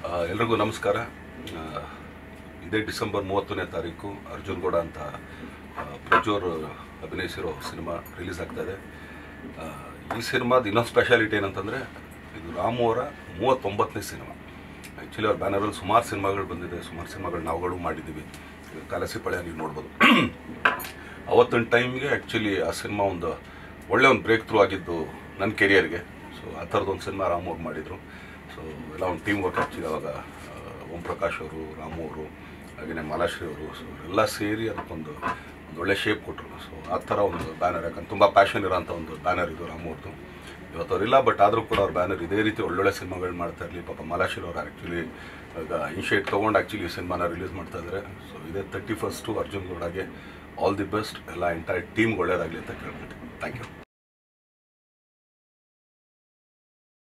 ಆ, ಎಲ್ರಿಗೂ ನಮಸ್ಕಾರ ಆ, ಇದೇ ಡಿಸೆಂಬರ್ ಮೂವತ್ತನೇ ತಾರೀಕು ಅರ್ಜುನ್ ಗೌಡ ಅಂತ ಆ, ಪ್ರಜ್ವರ್ ಅಭಿನಯಿಸಿರೋ ಸಿನಿಮಾ ರಿಲೀಸ್ ಆಗ್ತಾ ಇದೆ ಆ, ಈ ಸಿನಿಮಾದ ಇನ್ನೊಂದು ಸ್ಪೆಷಾಲಿಟಿ ಏನಂತಂದರೆ ಇದು ರಾಮು ಅವರ ಮೂವತ್ತೊಂಬತ್ತನೇ ಸಿನಿಮಾ ಆ್ಯಕ್ಚುಲಿ ಅವ್ರ ಬ್ಯಾನರಲ್ಲಿ ಸುಮಾರು ಸಿನಿಮಾಗಳು ಬಂದಿದೆ ಸುಮಾರು ಸಿನಿಮಾಗಳು ನಾವುಗಳು ಮಾಡಿದ್ದೀವಿ ಈಗ ಕಲಸಿ ಪಳೆ ನೀವು ನೋಡ್ಬೋದು ಅವತ್ತಿನ ಟೈಮ್ಗೆ ಆ್ಯಕ್ಚುಲಿ ಆ ಸಿನಿಮಾ ಒಂದು ಒಳ್ಳೆ ಒಂದು ಬ್ರೇಕ್ ಥ್ರೂ ಆಗಿದ್ದು ನನ್ನ ಕೆರಿಯರ್ಗೆ ಸೊ ಆ ಥರದೊಂದು ಸಿನಿಮಾ ರಾಮು ಅವ್ರು ಮಾಡಿದರು ಸೊ ಎಲ್ಲ ಒಂದು ಟೀಮ್ ವರ್ಕ್ ಆ್ಯಕ್ಚುಲಿ ಅವಾಗ ಆ, ಓಂ ಪ್ರಕಾಶ್ ಅವರು ರಾಮು ಅವರು ಹಾಗೆಯೇ ಮಾಲಾಶ್ರೀ ಅವರು ಸೊ ಎಲ್ಲ ಸೇರಿ ಅದಕ್ಕೊಂದು ಒಂದು ಒಳ್ಳೆ ಶೇಪ್ ಕೊಟ್ಟರು ಸೊ ಆ ಥರ ಒಂದು ಬ್ಯಾನರ್ ಯಾಕಂದ್ರೆ ತುಂಬ ಪ್ಯಾಷನ್ ಇರೋಂಥ ಒಂದು ಬ್ಯಾನರ್ ಇದು ರಾಮು ಅವ್ರದ್ದು ಇವತ್ತು ಅವರಿಲ್ಲ ಬಟ್ ಆದರೂ ಕೂಡ ಅವ್ರ ಬ್ಯಾನರ್ ಇದೇ ರೀತಿ ಒಳ್ಳೊಳ್ಳೆ ಸಿನಿಮಾಗಳು ಮಾಡ್ತಾ ಇರಲಿ ಪಾಪ ಮಾಲಾಶ್ರೀ ಅವರು ಆ್ಯಕ್ಚುಲಿ ಈಗ ಇನಿಷಿಯೇಟ್ ತೊಗೊಂಡು ಆ್ಯಕ್ಚುಲಿ ಸಿನಿಮಾನ ರಿಲೀಸ್ ಮಾಡ್ತಾ ಇದ್ದಾರೆ ಸೊ ಇದೇ ತರ್ಟಿ ಫಸ್ಟು ಅರ್ಜುನ್ ಗೌಡಗೆ ಆಲ್ ದಿ ಬೆಸ್ಟ್ ಎಲ್ಲ ಎಂಟೈರ್ ಟೀಮ್ಗೆ ಒಳ್ಳೇದಾಗಲಿ ಅಂತ ಕೇಳ್ಬಿಟ್ಟು ಥ್ಯಾಂಕ್ ಯು